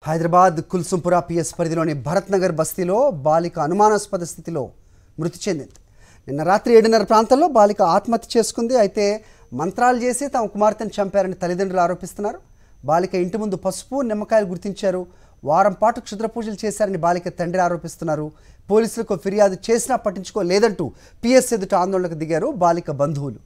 Hyderabad కుల్సుంపురా PS పరిధిలోని భరత్ నగర్ బస్తీలో బాలిక అనుమానాస్పద స్థితిలో మృతి చెందింది నిన్న రాత్రి ఏడున్నర ప్రాంతంలో బాలిక ఆత్మహత్య చేసుకుంది అయితే మంత్రాలు చేసి తమ కుమార్తెను చంపారని తల్లిదండ్రులు ఆరోపిస్తున్నారు బాలిక ఇంటి ముందు పసుపు నిమ్మకాయలు గుర్తించారు వారం పాటు క్షుద్ర పూజలు చేశారని బాలిక తండ్రి ఆరోపిస్తున్నారు పోలీసులకు ఫిర్యాదు చేసినా పట్టించుకోలేదంటూ పిఎస్ ఎదుట ఆందోళనకు దిగారు బాలిక బంధువులు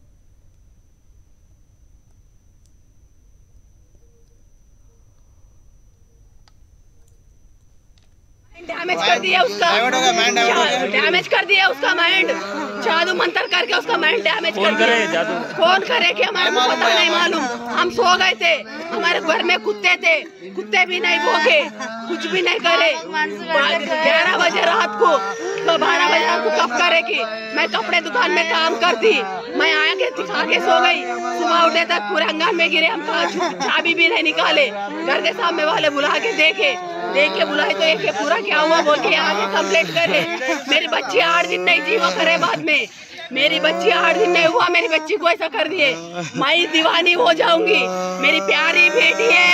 डैमेज कर दिया उसका डैमेज कर दिया उसका माइंड जादू मंत्र करके उसका माइंड डैमेज कर दिया कौन करे कि हमारे को पता नहीं मालूम हम सो गए थे हमारे घर में कुत्ते थे कुत्ते भी नहीं भोगे कुछ भी नहीं करे ग्यारह बजे रात को तो बारह बजे रात को कब करेगी मैं कपड़े दुकान में काम करती मैं आगे दिखा के सो गई सुबह उठे तक पूरे अंगन में गिरे हम कहा, चाबी भी नहीं निकाले घर के सामने वाले बुला के देखे देख के बुलाए तो एक पूरा क्या हुआ बोल के आगे कंप्लेंट करे मेरी बच्ची आठ दिन नहीं जी वो करे बाद में मेरी बच्ची आठ दिन नहीं हुआ मेरी बच्ची को ऐसा कर दिए मैं दीवानी हो जाऊंगी मेरी प्यारी बेटी है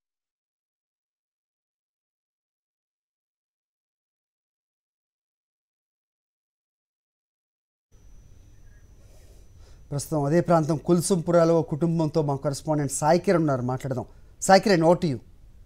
ప్రస్తుతం అదే ప్రాంతం కుల్సుంపురాలో ఓ కుటుంబంతో మా కరెస్పాండెంట్ సాయికిరణ్ ఉన్నారు మాట్లాడదాం సాయికిరణ్ ఓటు యు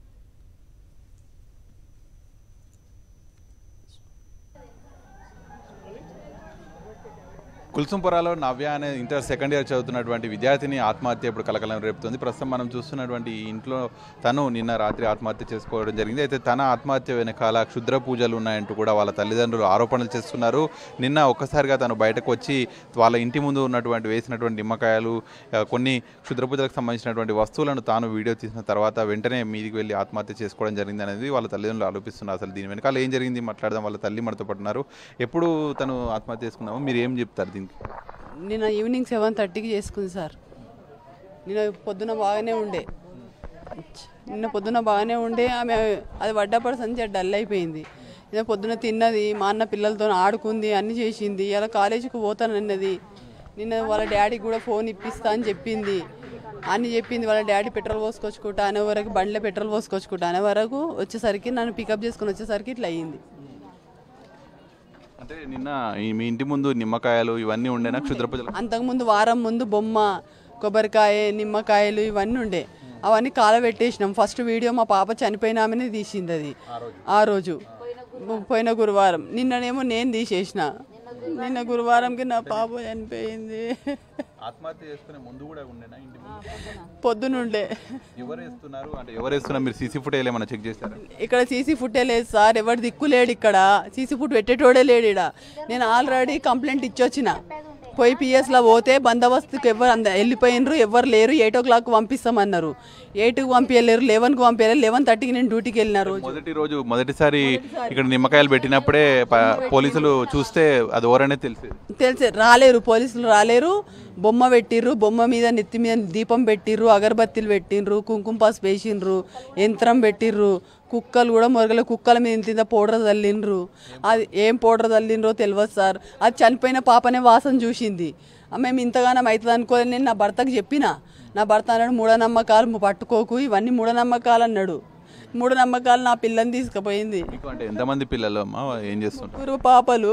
కుల్సుంపురాలో నవ్య అనే ఇంటర్ సెకండ్ ఇయర్ చదువుతున్నటువంటి విద్యార్థిని ఆత్మహత్య ఇప్పుడు కలకలం రేపుతుంది ప్రస్తుతం మనం చూస్తున్నటువంటి ఈ ఇంట్లో తను నిన్న రాత్రి ఆత్మహత్య చేసుకోవడం జరిగింది అయితే తన ఆత్మహత్య వెనకాల క్షుద్ర పూజలు ఉన్నాయంటూ కూడా వాళ్ళ తల్లిదండ్రులు ఆరోపణలు చేస్తున్నారు నిన్న ఒక్కసారిగా తను బయటకు వచ్చి వాళ్ళ ఇంటి ముందు ఉన్నటువంటి వేసినటువంటి నిమ్మకాయలు ఆ, కొన్ని క్షుద్ర పూజలకు సంబంధించినటువంటి వస్తువులను తాను వీడియో తీసిన తర్వాత వెంటనే మీదికి వెళ్ళి ఆత్మహత్య చేసుకోవడం జరిగింది అనేది వాళ్ళ తల్లిదండ్రులు ఆరోపిస్తున్నారు అసలు దీని వెనకాల ఏం జరిగింది మాట్లాడదాం వాళ్ళ తల్లి మనతో పడుతున్నారు ఎప్పుడు తను ఆత్మహత్య చేసుకున్నామో మీరు ఏం చెప్తారు దీనికి నిన్న ఈవినింగ్ సెవెన్ థర్టీకి చేసుకుంది సార్ నిన్న పొద్దున బాగానే ఉండే నిన్న పొద్దున బాగానే ఉండే ఆమె అది పడ్డప్పటి సంచి డల్ అయిపోయింది నిన్న పొద్దున తిన్నది మా అన్న పిల్లలతో ఆడుకుంది అన్ని చేసింది ఇలా కాలేజీకి పోతానన్నది నిన్న వాళ్ళ డాడీకి కూడా ఫోన్ ఇప్పిస్తా అని చెప్పింది అని చెప్పింది వాళ్ళ డాడీ పెట్రోల్ పోసుకొచ్చుకుంటా అనే వరకు బండిలో పెట్రోల్ పోసుకొచ్చుకుంటా అనే వరకు వచ్చేసరికి నన్ను పికప్ చేసుకుని వచ్చేసరికి ఇట్లా అయ్యింది అంటే నిన్న ఈ మీ ఇంటి ముందు నిమ్మకాయలు ఇవన్నీ ఉండేనా క్షుద్ర పూజలు అంతకుముందు వారం ముందు బొమ్మ కొబ్బరికాయ నిమ్మకాయలు ఇవన్నీ ఉండే అవన్నీ కాలబెట్టేసినాం ఫస్ట్ వీడియో మా పాప చనిపోయిన ఆమెనే తీసింది అది ఆ రోజు పోయిన గురువారం నిన్ననేమో నేను తీసేసిన నిన్న గురువారంకి నా పాప చనిపోయింది ఆత్మహత్య చేసుకునే ముందు కూడా ఉండేనా ఇంటి ముందు పొద్దునుండే ఎవరు వేస్తున్నారు అంటే ఎవరు వేస్తున్నారు మీరు సీసీ ఫుటేజ్ ఏమైనా చెక్ చేశారా ఇక్కడ సీసీ ఫుటే లేదు సార్ ఎవరు దిక్కు లేడు ఇక్కడ సీసీ ఫుట్ పెట్టేటోడే లేడు ఇక్కడ నేను ఆల్రెడీ కంప్లైంట్ ఇచ్చొచ్చిన పోయి పిఎస్లో పోతే బందోబస్తుకి ఎవరు అంద వెళ్ళిపోయినరు ఎవరు లేరు ఎయిట్ ఓ క్లాక్ పంపిస్తామన్నారు ఎయిట్కి పంపించలేరు లెవెన్కి పంపించలేరు లెవెన్ థర్టీకి నేను డ్యూటీకి వెళ్ళిన రోజు మొదటి రోజు మొదటిసారి ఇక్కడ నిమ్మకాయలు పెట్టినప్పుడే ప- పోలీసులు చూస్తే అది ఎవరనే తెలిసేది తెలిసి రాలేరు పోలీసులు రాలేరు బొమ్మ పెట్టిర్రు బొమ్మ మీద నెత్తి మీద దీపం పెట్టిర్రు అగరబత్తీలు పెట్టిండ్రు కుంకుమ పసుపు వేసిండ్రు యంత్రం పెట్టిర్రు కుక్కలు కూడా మొరగల కుక్కల మీద ఇంత ఇంత పౌడర్ చల్లిండ్రు అది ఏం పౌడర్ చల్లిండ్రో తెలియదు సార్ అది చనిపోయిన పాపనే వాసన చూసింది ఆ, మేము ఇంతగానం అవుతుంది అనుకోలేదు నేను నా భర్తకు చెప్పిన నా భర్త అన్నాడు మూఢనమ్మకాలు పట్టుకోకు ఇవన్నీ మూఢనమ్మకాలు అన్నాడు మూఢనమ్మకాలు నా పిల్లని తీసుకుపోయింది మీకు అంటే ఎంతమంది పిల్లలు అమ్మా ఏం చేస్తున్నారు ముగ్గురు పాపలు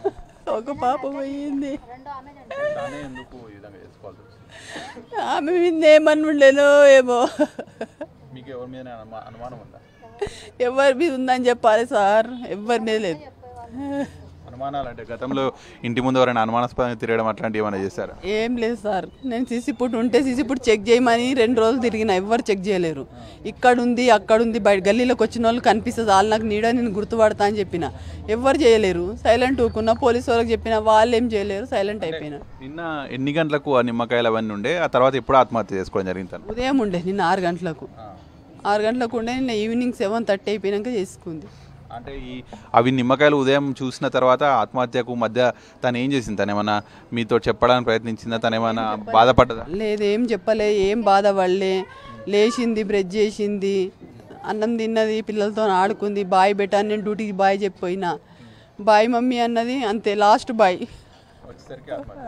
ఒక పాప పోయింది తానే ఎందుకు ఈ విధంగా చేసుకోవాల్సి వచ్చింది? ఆమె మీద ఏమని ఉండేనో ఏమో మీకు ఎవరి మీద అనుమానం ఉందా ఎవరి మీద ఉందని చెప్పాలి సార్ ఎవరి మీద లేదు అనుమానాలు అంటే గతంలో ఇంటి ముందు ఎవరైనా అనుమానాస్పదంగా తిరగడం అట్లాంటివి ఏమైనా చేశారా ఏం లేదు సార్ నేను సీసీ పుట్ ఉంటే సీసీ పుట్ చెక్ చేయమని రెండు రోజులు తిరిగిన ఎవ్వరు చెక్ చేయలేరు ఇక్కడ ఉంది అక్కడ ఉంది బయట గల్లీలోకి వచ్చిన వాళ్ళు కనిపిస్తుంది వాళ్ళు నాకు నీడ నేను గుర్తుపడతా అని చెప్పిన ఎవ్వరు చేయలేరు సైలెంట్ ఊకున్నా పోలీసు వాళ్ళకి చెప్పిన వాళ్ళు ఏం చేయలేరు సైలెంట్ అయిపోయినా నిన్న ఎన్ని గంటలకు ఆ నిమ్మకాయలు అవన్నీ ఉండే ఆ తర్వాత ఎప్పుడు ఆత్మహత్య చేసుకోవడం జరిగింది తను ఉదయం ఉండే నిన్న ఆరు గంటలకు ఆరు గంటలకు ఉండే నిన్న ఈవినింగ్ సెవెన్ థర్టీ అయిపోయినాక చేసుకుంది అంటే ఈ అవి నిమ్మకాయలు ఉదయం చూసిన తర్వాత ఆత్మహత్యకు మధ్య తను ఏం చేసింది తను ఏమైనా మీతో చెప్పడానికి ప్రయత్నించిందా తను ఏమైనా బాధపడ్డదా లేదు ఏం చెప్పలే ఏం బాధపడలే లేచింది బ్రష్ చేసింది అన్నం తిన్నది పిల్లలతో ఆడుకుంది బాయ్ బెట్టాను నేను డ్యూటీకి బాయ్ చెప్పిపోయినా బాయ్ మమ్మీ అన్నది అంతే లాస్ట్ బాయ్ వచ్చేసరికి ఆత్మహత్య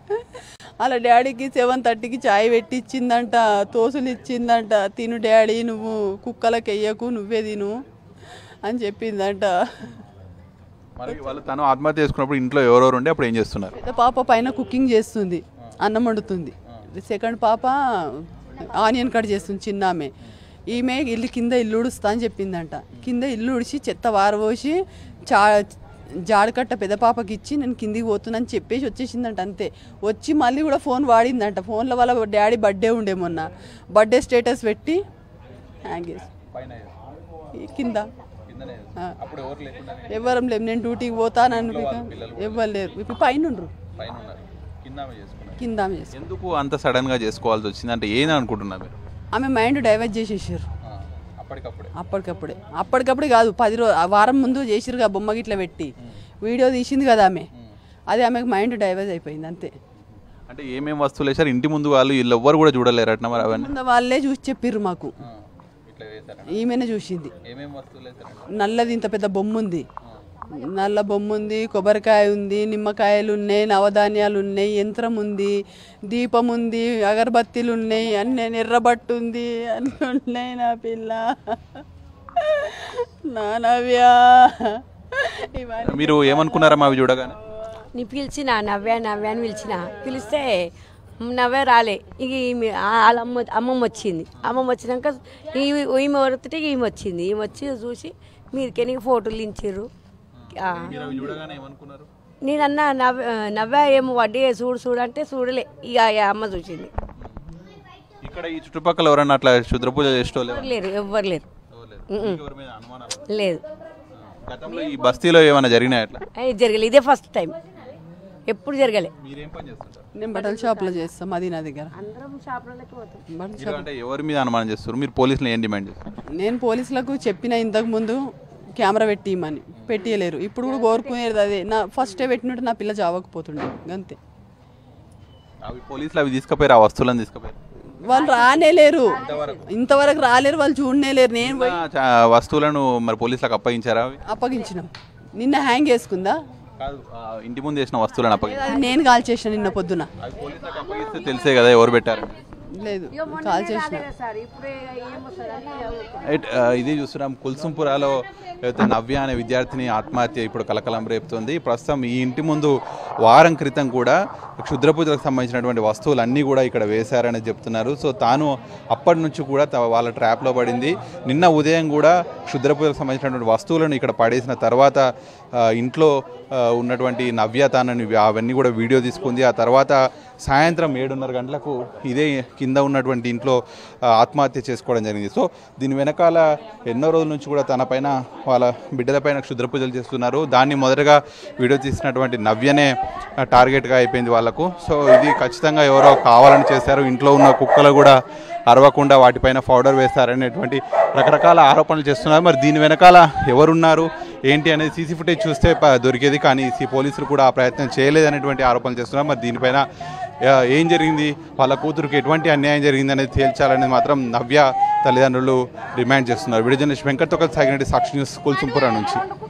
అలా డాడీకి సెవెన్ థర్టీకి చాయ్ పెట్టి ఇచ్చిందంట తోసులు ఇచ్చిందంట తిను డాడీ నువ్వు కుక్కలకి వెయ్యకు నువ్వే తిను అని చెప్పిందంట మరి వాళ్ళు తను ఆత్మహత్య చేసుకున్నప్పుడు ఇంట్లో ఎవరెవరు ఉండే అప్పుడు ఏం చేస్తున్నారు పెద్ద పాప పైన కుకింగ్ చేస్తుంది అన్నం వండుతుంది సెకండ్ పాప ఆనియన్ కట్ చేస్తుంది చిన్న ఆమె ఈమె ఇల్లు కింద ఇల్లు ఉడుస్తా అని చెప్పిందంట కింద ఇల్లు ఉడిచి చెత్త వారబోసి చా జాడకట్ట పెద్ద పాపకి ఇచ్చి నేను కిందికి పోతున్నాను చెప్పేసి వచ్చేసిందంట అంతే వచ్చి మళ్ళీ కూడా ఫోన్ వాడిందంట ఫోన్లో వాళ్ళ డాడీ బర్త్డే ఉండే మొన్న బర్త్డే స్టేటస్ పెట్టి హ్యాంగ్ చేసి ఈ కింద ఆ. అప్పుడు ఎవరు లేకుండా ఎవరం లేము నేను డ్యూటీకి పోతాను ఎవ్వరు లేరు ఇప్పుడు పైన ఉండ్రు పైన ఉన్నారు కింద ఆమె చేసుకున్నారు కింద ఆమె చేస్తారు ఎందుకు అంత సడన్ గా చేసుకోవాల్సి వచ్చింది అంటే ఏం అనుకుంటున్నారు మీరు ఆమె మైండ్ డైవర్ట్ చేసేసారు అప్పటికప్పుడే అప్పటికప్పుడే అప్పటికప్పుడే కాదు పది రోజు వారం ముందు చేసిరు కదా బొమ్మ గిట్ల పెట్టి వీడియో తీసింది కదా ఆమె అది ఆమెకు మైండ్ డైవర్ట్ అయిపోయింది అంతే అంటే ఏమేం వస్తువులు వేసారు ఇంటి ముందు వాళ్ళు వీళ్ళు ఎవ్వరు కూడా చూడలేరు అట్లా మరి అవన్నీ ముందు వాళ్ళే చూసి చెప్పిర్రు మాకు ఇట్లా వేసారు ఈమెనే చూసింది ఏమేం వస్తువులు వేసారు నల్లది ఇంత పెద్ద బొమ్మ ఉంది నల్ల బొమ్మ ఉంది కొబ్బరికాయ ఉంది నిమ్మకాయలు ఉన్నాయి నవధాన్యాలు ఉన్నాయి యంత్రం ఉంది దీపం ఉంది అగరబత్తీలు ఉన్నాయి అన్నీ ఎర్రబట్టు ఉంది అన్నీ ఉన్నాయి నా పిల్ల నా నవ్యా ఇవన్నీ మీరు ఏమనుకున్నారమ్మా అవి చూడగానే నీ పిలిచిన నవ్వా నవ్వా అని పిలిచిన పిలిస్తే నవ్వే రాలే ఇక ఈమె ఆ- వాళ్ళ అమ్మ అమ్మమ్మ వచ్చింది అమ్మమ్మ వచ్చినాక ఈ- ఈమె వరుతుంటే ఈమె వచ్చింది ఈమె వచ్చి చూసి మీరికే ఫోటోలు ఇచ్చిర్రు ఆ. మీరు అవి చూడగానే ఏమనుకున్నారు నేనన్నా నవ్వ నవ్వా ఏమో వడ్డీ చూడు చూడు అంటే చూడలే ఇక ఆ అమ్మ చూసింది ఇక్కడ ఈ చుట్టుపక్కల ఎవరన్నా అట్లా క్షుద్ర పూజ చేసేటోళ్ళు ఎవరు లేరు ఎవ్వరు లేరు ఎవరి మీద అనుమానాలు లేదు గతంలో ఈ బస్తీలో ఏమైనా జరిగినాయి అట్లా అది జరగలే ఇదే ఫస్ట్ టైం ఎప్పుడు జరగలే మీరేం పని చేస్తుంటారు నేను బట్టల షాప్లో చేస్తాం అది నా దగ్గర అందరం షాపులకి పోతాం బట్టల మీరు అంటే ఎవరి మీద అనుమానం చేస్తారు మీరు పోలీసులు ఏం డిమాండ్ చేస్తారు నేను పోలీసులకు చెప్పిన ఇంతకు ముందు కెమెరా పెట్టియమని పెట్టియలేరు ఇప్పుడు కూడా కోరుకునేది అదే నా ఫస్టే పెట్టినట్టు నా పిల్ల చావకపోతుండే అంతే అవి పోలీసులు అవి తీసుకుపోయారు ఆ వస్తువులను తీసుకుపోయారు వాళ్ళు రానే లేరు ఇంతవరకు రాలేరు వాళ్ళు చూడనే లేరు నేను పోయి ఆ చా- వస్తువులను మరి పోలీసులకు అప్పగించారా అవి అప్పగించినాం నిన్న హ్యాంగ్ వేసుకుందా కాదు ఆ ఇంటి ముందు వేసిన వస్తువులను అప్పగించారు అది నేను కాల్ చేసిన నిన్న పొద్దున అవి పోలీసులకు అప్పగిస్తే తెలిసే కదా ఎవరు పెట్టారు లేదు కాల్ చేసిన సార్ ఇప్పుడే ఏమొస్తారని రైట్, ఆ, ఇది చూస్తున్నాం కుల్సుంపురాలో అయితే నవ్య అనే విద్యార్థిని ఆత్మహత్య ఇప్పుడు కలకలం రేపుతుంది ప్రస్తుతం ఈ ఇంటి ముందు వారం క్రితం కూడా క్షుద్ర పూజలకు సంబంధించినటువంటి వస్తువులు అన్నీ కూడా ఇక్కడ వేశారని చెప్తున్నారు సో తాను అప్పటి నుంచి కూడా త- వాళ్ళ ట్రాప్లో పడింది నిన్న ఉదయం కూడా క్షుద్ర పూజలకు సంబంధించినటువంటి వస్తువులను ఇక్కడ పడేసిన తర్వాత ఆ, ఇంట్లో ఆ, ఉన్నటువంటి నవ్య తానని అవన్నీ కూడా వీడియో తీసుకుంది ఆ తర్వాత సాయంత్రం ఏడున్నర గంటలకు ఇదే కింద ఉన్నటువంటి ఇంట్లో ఆ, ఆత్మహత్య చేసుకోవడం జరిగింది సో దీని వెనకాల ఎన్నో రోజుల నుంచి కూడా తన పైన వాళ్ళ బిడ్డలపైన క్షుద్ర పూజలు చేస్తున్నారు దాన్ని మొదటగా వీడియో తీసినటువంటి నవ్యనే ఆ, టార్గెట్గా అయిపోయింది వాళ్ళకు సో ఇది ఖచ్చితంగా ఎవరో కావాలని చేశారు ఇంట్లో ఉన్న కుక్కలు కూడా అరవకుండా వాటిపైన పౌడర్ వేస్తారనేటువంటి రకరకాల ఆరోపణలు చేస్తున్నారు మరి దీని వెనకాల ఎవరున్నారు ఏంటి అనేది సీసీ ఫుటేజ్ చూస్తే ప- దొరికేది కానీ ఈ పోలీసులు కూడా ఆ ప్రయత్నం చేయలేదనేటువంటి ఆరోపణలు చేస్తున్నారు మరి దీనిపైన ఆ, ఏం జరిగింది వాళ్ళ కూతురుకి ఎటువంటి అన్యాయం జరిగింది అనేది తేల్చాలనేది మాత్రం నవ్య తల్లిదండ్రులు డిమాండ్ చేస్తున్నారు విడుదల వెంకట్ తొక్కల్ సాగినటి సాక్షి న్యూస్ కుల్సుంపుర నుంచి